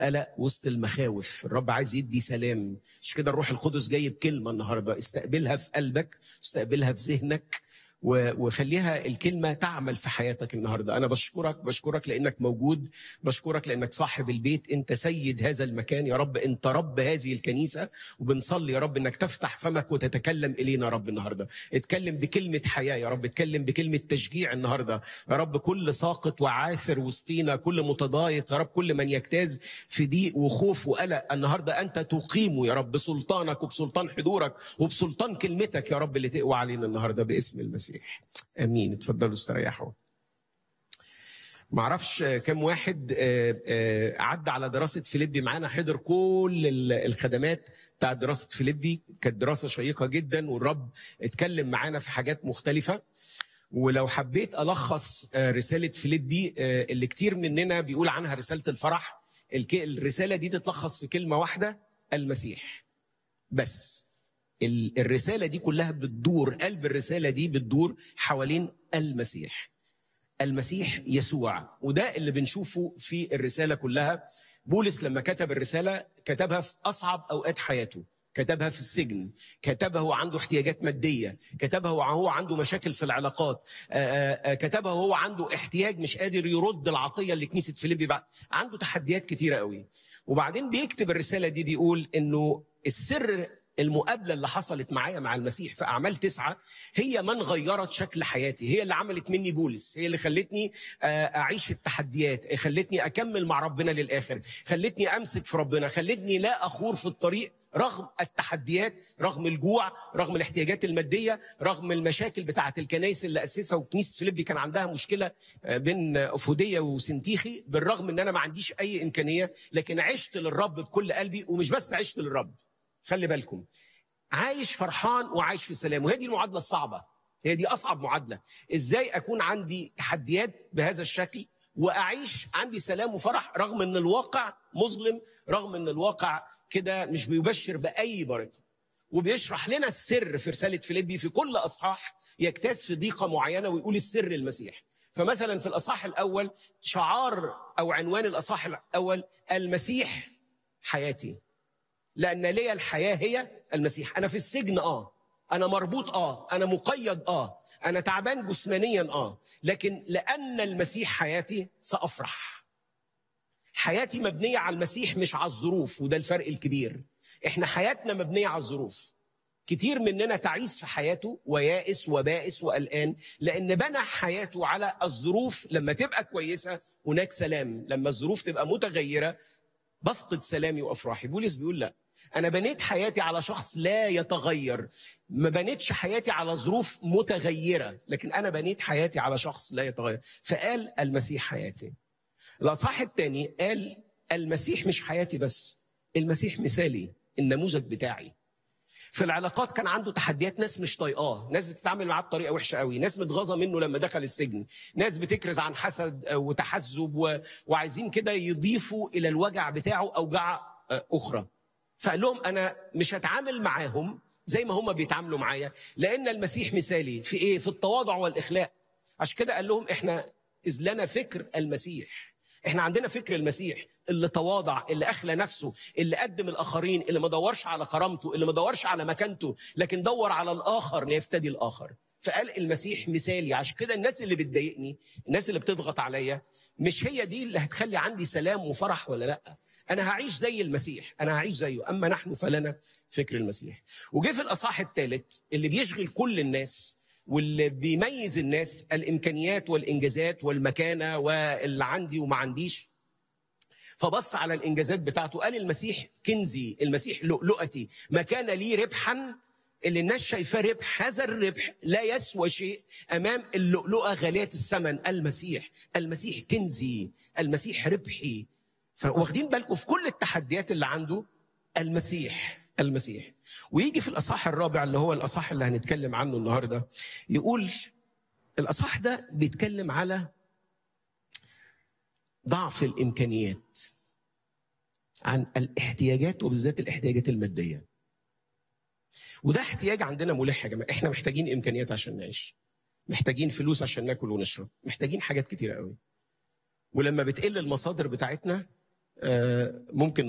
قلق وسط المخاوف الرب عايز يدي سلام مش كده الروح القدس جاي بكلمة النهاردة استقبلها في قلبك استقبلها في ذهنك وخليها الكلمة تعمل في حياتك النهاردة أنا بشكرك بشكرك لأنك موجود بشكرك لأنك صاحب البيت أنت سيد هذا المكان يا رب أنت رب هذه الكنيسة وبنصلي يا رب أنك تفتح فمك وتتكلم إلينا يا رب النهاردة اتكلم بكلمة حياة يا رب اتكلم بكلمة تشجيع النهاردة يا رب كل ساقط وعاثر وسطينا كل متضايق يا رب كل من يجتاز في ضيق وخوف وقلق النهاردة أنت تقيمه يا رب بسلطانك وبسلطان حضورك وبسلطان كلمتك يا رب اللي تقوى علينا النهاردة باسم المسيح المسيح امين اتفضلوا استريحوا ما اعرفش كم واحد عدى على دراسه فيليبي معانا حضر كل الخدمات بتاع دراسه فيليبي كانت دراسه شيقه جدا والرب اتكلم معانا في حاجات مختلفه ولو حبيت الخص رساله فيليبي اللي كتير مننا بيقول عنها رساله الفرح الرساله دي تتلخص في كلمه واحده المسيح بس الرساله دي كلها بتدور قلب الرساله دي بتدور حوالين المسيح المسيح يسوع وده اللي بنشوفه في الرساله كلها بولس لما كتب الرساله كتبها في اصعب اوقات حياته كتبها في السجن كتبها وهو عنده احتياجات ماديه كتبها وهو عنده مشاكل في العلاقات كتبها وهو عنده احتياج مش قادر يرد العطيه اللي كنيسه فيليبي بعد عنده تحديات كتيره قوي وبعدين بيكتب الرساله دي بيقول انه السر المقابلة اللي حصلت معايا مع المسيح في أعمال تسعة هي من غيرت شكل حياتي هي اللي عملت مني بولس هي اللي خلتني أعيش التحديات خلتني أكمل مع ربنا للآخر خلتني أمسك في ربنا خلتني لا أخور في الطريق رغم التحديات رغم الجوع رغم الاحتياجات المادية رغم المشاكل بتاعة الكنائس اللي أسسها وكنيسة فيليبي كان عندها مشكلة بين أفودية وسنتيخي بالرغم أن أنا ما عنديش أي إمكانية لكن عشت للرب بكل قلبي ومش بس عشت للرب خلي بالكم عايش فرحان وعايش في سلام وهي دي المعادلة الصعبة هي دي أصعب معادلة إزاي أكون عندي تحديات بهذا الشكل وأعيش عندي سلام وفرح رغم أن الواقع مظلم رغم أن الواقع كده مش بيبشر بأي بركة وبيشرح لنا السر في رسالة فيليبي في كل أصحاح يجتاز في ضيقة معينة ويقول السر المسيح فمثلا في الأصحاح الأول شعار أو عنوان الأصحاح الأول المسيح حياتي لان ليا الحياه هي المسيح انا في السجن اه انا مربوط اه انا مقيد اه انا تعبان جسمانيا اه لكن لان المسيح حياتي سافرح حياتي مبنيه على المسيح مش على الظروف وده الفرق الكبير احنا حياتنا مبنيه على الظروف كتير مننا تعيس في حياته ويائس وبائس وقلقان لان بنى حياته على الظروف لما تبقى كويسه هناك سلام لما الظروف تبقى متغيره بفقد سلامي وافراحي بولس بيقول لا انا بنيت حياتي على شخص لا يتغير ما بنيتش حياتي على ظروف متغيره لكن انا بنيت حياتي على شخص لا يتغير فقال المسيح حياتي الاصحاح الثاني قال المسيح مش حياتي بس المسيح مثالي النموذج بتاعي في العلاقات كان عنده تحديات ناس مش طايقاه ناس بتتعامل معاه بطريقه وحشه قوي ناس متغاظه منه لما دخل السجن ناس بتكرز عن حسد وتحزب و... وعايزين كده يضيفوا الى الوجع بتاعه اوجاع اخرى فقال لهم انا مش هتعامل معاهم زي ما هم بيتعاملوا معايا لان المسيح مثالي في ايه في التواضع والاخلاق عشان كده قال لهم احنا اذ لنا فكر المسيح احنا عندنا فكر المسيح اللي تواضع اللي اخلى نفسه اللي قدم الاخرين اللي ما دورش على كرامته اللي ما دورش على مكانته لكن دور على الاخر ليفتدي الاخر فقال المسيح مثالي عشان كده الناس اللي بتضايقني الناس اللي بتضغط عليا مش هي دي اللي هتخلي عندي سلام وفرح ولا لا انا هعيش زي المسيح انا هعيش زيه اما نحن فلنا فكر المسيح وجه في الاصحاح الثالث اللي بيشغل كل الناس واللي بيميز الناس الامكانيات والانجازات والمكانه واللي عندي وما عنديش فبص على الانجازات بتاعته قال المسيح كنزي المسيح لؤلؤتي ما كان لي ربحا اللي الناس شايفاه ربح هذا الربح لا يسوى شيء امام اللؤلؤه غاليه الثمن المسيح المسيح كنزي المسيح ربحي فواخدين بالكم في كل التحديات اللي عنده المسيح المسيح ويجي في الاصحاح الرابع اللي هو الاصحاح اللي هنتكلم عنه النهارده يقول الاصحاح ده بيتكلم على ضعف الامكانيات عن الاحتياجات وبالذات الاحتياجات الماديه وده احتياج عندنا ملح يا جماعه احنا محتاجين امكانيات عشان نعيش محتاجين فلوس عشان ناكل ونشرب محتاجين حاجات كتيره قوي ولما بتقل المصادر بتاعتنا آه، ممكن